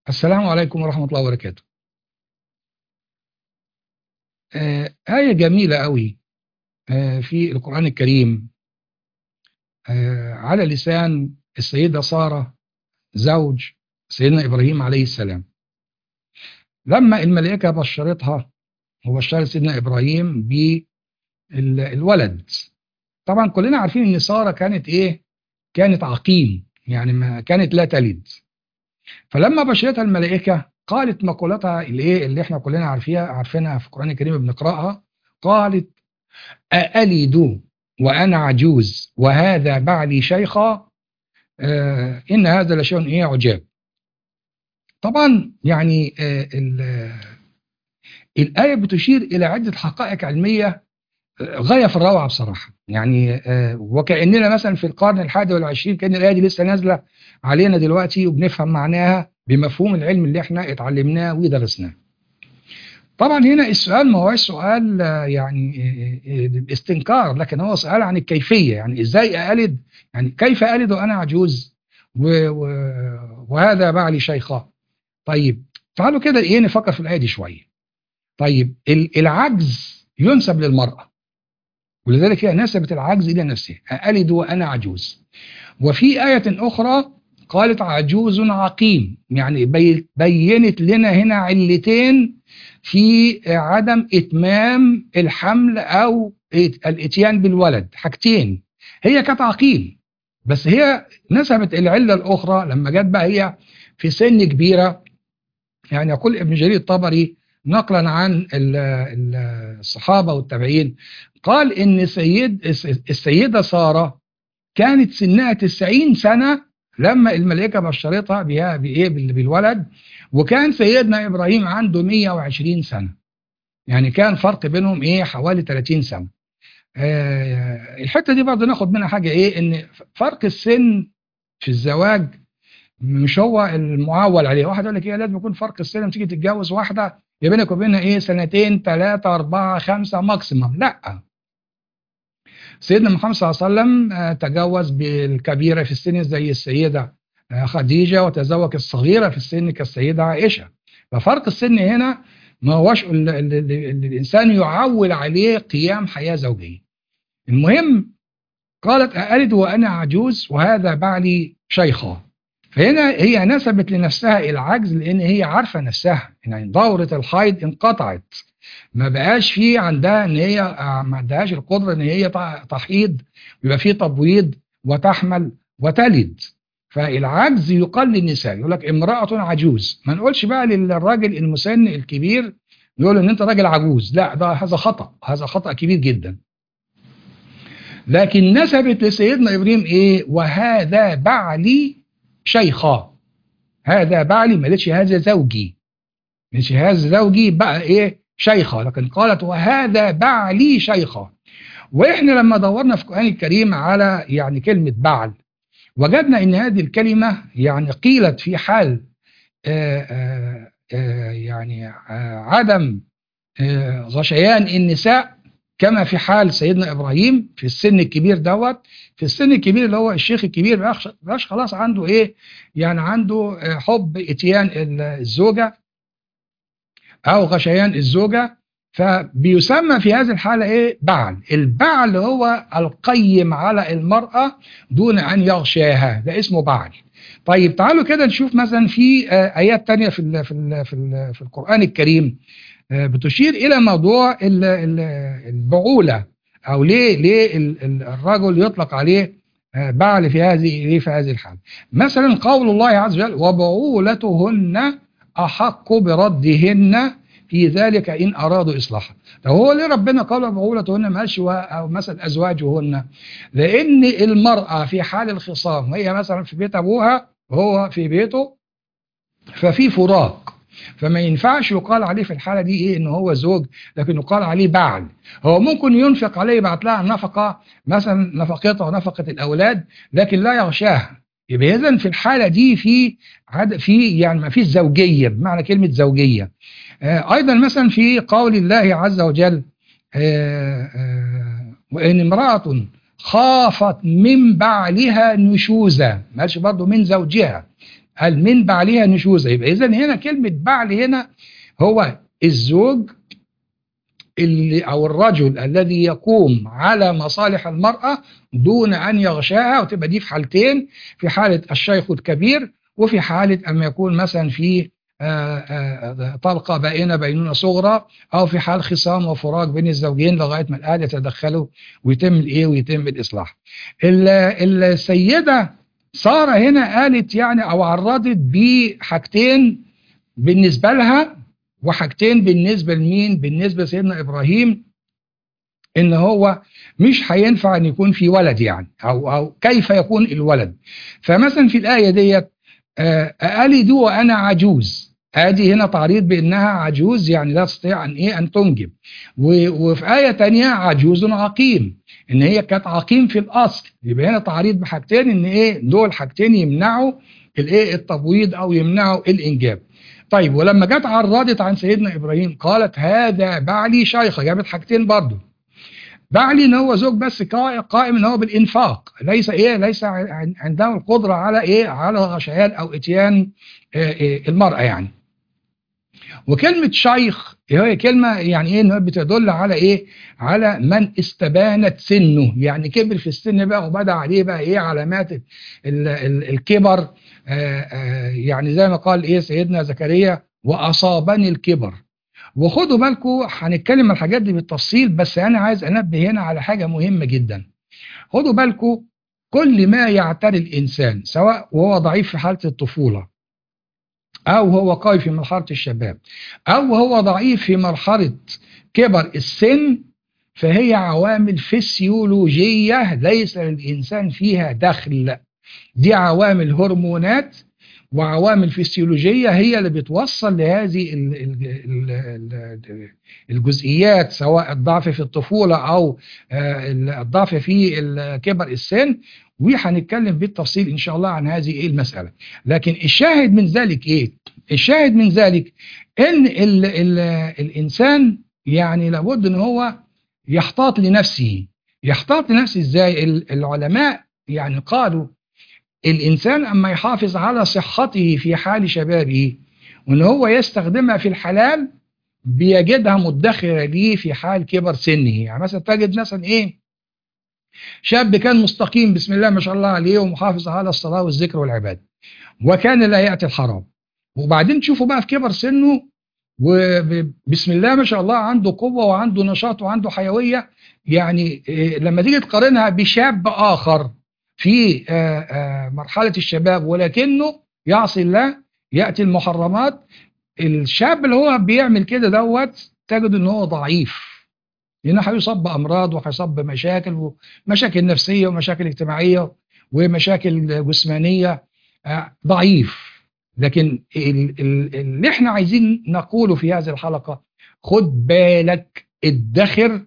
السلام عليكم ورحمة الله وبركاته آه، آية جميلة قوي آه، في القرآن الكريم آه، على لسان السيدة سارة زوج سيدنا إبراهيم عليه السلام لما الملائكة بشرتها وبشرت سيدنا إبراهيم بالولد طبعا كلنا عارفين ان سارة كانت ايه كانت عقيم يعني ما كانت لا تلد فلما بشرتها الملائكة قالت مقولتها الايه اللي احنا كلنا عارفيها عارفينها في القرآن الكريم بنقرأها قالت أألد وأنا عجوز وهذا بعلي شيخا آه إن هذا لشيء إيه عجاب طبعا يعني آه الآية بتشير إلى عدة حقائق علمية غاية في الروعة بصراحة يعني آه وكأننا مثلا في القرن الحادي والعشرين كأن الآية دي لسه نازلة علينا دلوقتي وبنفهم معناها بمفهوم العلم اللي احنا اتعلمناه ودرسناه طبعا هنا السؤال ما هوش سؤال يعني استنكار لكن هو سؤال عن الكيفية يعني ازاي ألد يعني كيف ألد وأنا عجوز و و وهذا بعلي شيخا طيب تعالوا كده ايه نفكر في الآية دي شوية طيب العجز ينسب للمرأة ولذلك هي نسبت العجز إلى نفسها ألد وأنا عجوز وفي آية أخرى قالت عجوز عقيم يعني بينت لنا هنا علتين في عدم إتمام الحمل أو الإتيان بالولد حاجتين هي كانت عقيم بس هي نسبت العلة الأخرى لما جت بقى هي في سن كبيرة يعني يقول ابن جرير الطبري نقلا عن الصحابة والتابعين قال إن سيد السيدة سارة كانت سنها 90 سنة لما الملائكة بشرتها بها بإيه بالولد وكان سيدنا إبراهيم عنده 120 سنة يعني كان فرق بينهم إيه حوالي 30 سنة آه الحتة دي برضه ناخد منها حاجة إيه إن فرق السن في الزواج مش هو المعول عليه واحد يقول لك إيه لازم يكون فرق السن لما تيجي تتجوز واحدة يبقى بينك وبينها إيه سنتين ثلاثة أربعة خمسة ماكسيمم لا سيدنا محمد صلى الله عليه وسلم تجوز بالكبيرة في السن زي السيدة خديجة وتزوج الصغيرة في السن كالسيدة عائشة ففرق السن هنا ما هوش الإنسان يعول عليه قيام حياة زوجية المهم قالت أألد وأنا عجوز وهذا بعلي شيخا فهنا هي نسبت لنفسها العجز لأن هي عارفة نفسها يعني دورة الحيض انقطعت ما بقاش في عندها ان هي ما عندهاش القدره ان هي تحيض يبقى في تبويض وتحمل وتلد فالعجز يقل للنساء يقول لك امراه عجوز ما نقولش بقى للراجل المسن الكبير يقول ان انت راجل عجوز لا ده هذا خطا هذا خطا كبير جدا لكن نسبت لسيدنا ابراهيم ايه وهذا بعلي شيخا هذا بعلي ما قالتش هذا زوجي مش هذا زوجي بقى ايه شيخة لكن قالت وهذا بعلي شيخة وإحنا لما دورنا في القرآن الكريم على يعني كلمة بعل وجدنا إن هذه الكلمة يعني قيلت في حال آآ آآ يعني عدم غشيان النساء كما في حال سيدنا إبراهيم في السن الكبير دوت في السن الكبير اللي هو الشيخ الكبير بقاش خلاص عنده إيه يعني عنده حب إتيان الزوجة أو غشيان الزوجة فبيسمى في هذه الحالة إيه بعل البعل هو القيم على المرأة دون أن يغشاها ده اسمه بعل طيب تعالوا كده نشوف مثلا في آيات تانية في ال في ال في, ال في القرآن الكريم بتشير إلى موضوع البعولة أو ليه ليه الرجل يطلق عليه بعل في هذه في هذه الحالة مثلا قول الله عز وجل وبعولتهن أحق بردهن في ذلك إن أرادوا إصلاحا طب هو ليه ربنا قال بعولتهن ما قالش أو مثلا أزواجهن لأن المرأة في حال الخصام وهي مثلا في بيت أبوها وهو في بيته ففي فراق فما ينفعش يقال عليه في الحالة دي إيه إن هو زوج لكن يقال عليه بعل هو ممكن ينفق عليه يبعت لها نفقة مثلا نفقتها ونفقة الأولاد لكن لا يغشاها يبقى اذا في الحاله دي في عد في يعني ما فيش زوجيه بمعنى كلمه زوجيه آه ايضا مثلا في قول الله عز وجل آه آه وان امراه خافت من بعلها نشوزا ما قالش برضه من زوجها قال من بعلها نشوزا يبقى اذا هنا كلمه بعل هنا هو الزوج اللي او الرجل الذي يقوم على مصالح المراه دون ان يغشاها وتبقى دي في حالتين في حاله الشيخ الكبير وفي حاله اما يكون مثلا في آه، آه، طلقه بائنه بينونه صغرى او في حال خصام وفراق بين الزوجين لغايه ما الاهل يتدخلوا ويتم الايه ويتم الاصلاح. ال- السيده ساره هنا قالت يعني او عرضت بحاجتين بالنسبه لها وحاجتين بالنسبه لمين؟ بالنسبه لسيدنا ابراهيم ان هو مش هينفع ان يكون في ولد يعني او او كيف يكون الولد فمثلا في الايه ديت آه، ألد وأنا عجوز ادي هنا تعريض بانها عجوز يعني لا تستطيع ان ايه ان تنجب و- وفي ايه تانية عجوز عقيم ان هي كانت عقيم في الاصل يبقى هنا تعريض بحاجتين ان ايه دول حاجتين يمنعوا الايه التبويض او يمنعوا الانجاب طيب ولما جت عرضت عن سيدنا ابراهيم قالت هذا بعلي شيخه جابت حاجتين برضه بعلي ان هو زوج بس قائم قائم ان هو بالانفاق ليس ايه ليس عن- عنده القدره على ايه على غشيان او اتيان آه، آه، المراه يعني وكلمه شيخ هي كلمه يعني ايه انها بتدل على ايه على من استبانت سنه يعني كبر في السن بقى وبدا عليه بقى ايه علامات ال- ال- الكبر آه، آه، يعني زي ما قال ايه سيدنا زكريا واصابني الكبر وخدوا بالكم هنتكلم عن الحاجات دي بالتفصيل بس انا عايز انبه هنا على حاجه مهمه جدا خدوا بالكم كل ما يعتري الانسان سواء وهو ضعيف في حاله الطفوله او هو قوي في مرحله الشباب او هو ضعيف في مرحله كبر السن فهي عوامل فسيولوجيه ليس للانسان فيها دخل دي عوامل هرمونات وعوامل فسيولوجيه هي اللي بتوصل لهذه ال- ال- ال- ال- الجزئيات سواء الضعف في الطفوله او آه، الضعف في ال- كبر السن وهنتكلم بالتفصيل ان شاء الله عن هذه المساله لكن الشاهد من ذلك ايه الشاهد من ذلك ان ال ال الانسان يعني لابد ان هو يحتاط لنفسه يحتاط لنفسه ازاي ال- العلماء يعني قالوا الإنسان أما يحافظ على صحته في حال شبابه وإن هو يستخدمها في الحلال بيجدها مدخرة ليه في حال كبر سنه يعني مثلا تجد مثلا إيه شاب كان مستقيم بسم الله ما شاء الله عليه ومحافظ على الصلاة والذكر والعبادة وكان لا يأتي الحرام وبعدين تشوفه بقى في كبر سنه وبسم الله ما شاء الله عنده قوة وعنده نشاط وعنده حيوية يعني إيه، لما تيجي تقارنها بشاب آخر في آه، آه، مرحلة الشباب ولكنه يعصي الله يأتي المحرمات الشاب اللي هو بيعمل كده دوت تجد ان هو ضعيف لانه هيصاب بامراض وهيصاب بمشاكل ومشاكل نفسيه ومشاكل اجتماعيه ومشاكل جسمانيه آه، ضعيف لكن ال- ال- اللي احنا عايزين نقوله في هذه الحلقه خد بالك ادخر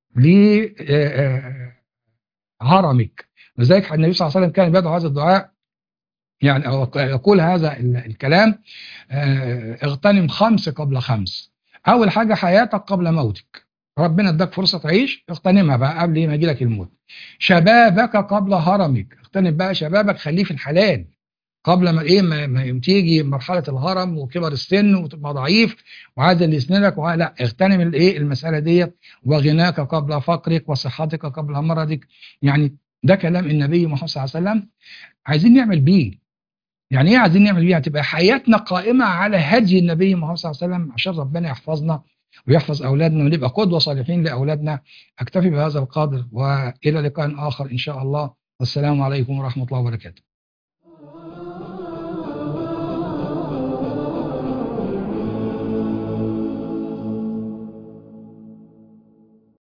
لهرمك لذلك النبي صلى الله عليه وسلم كان بيدعو هذا الدعاء يعني أو يقول هذا ال- الكلام آه، اغتنم خمس قبل خمس اول حاجه حياتك قبل موتك ربنا اداك فرصه تعيش اغتنمها بقى قبل ما يجيلك الموت شبابك قبل هرمك اغتنم بقى شبابك خليه في الحلال قبل ما ايه ما, ما تيجي مرحله الهرم وكبر السن وتبقى ضعيف وعاد لسنانك وع- لا اغتنم الايه المساله ديت وغناك قبل فقرك وصحتك قبل مرضك يعني ده كلام النبي محمد صلى الله عليه وسلم عايزين نعمل بيه يعني ايه عايزين نعمل بيه هتبقى حياتنا قائمه على هدي النبي محمد صلى الله عليه وسلم عشان ربنا يحفظنا ويحفظ اولادنا ونبقى قدوه صالحين لاولادنا اكتفي بهذا القدر والى لقاء اخر ان شاء الله والسلام عليكم ورحمه الله وبركاته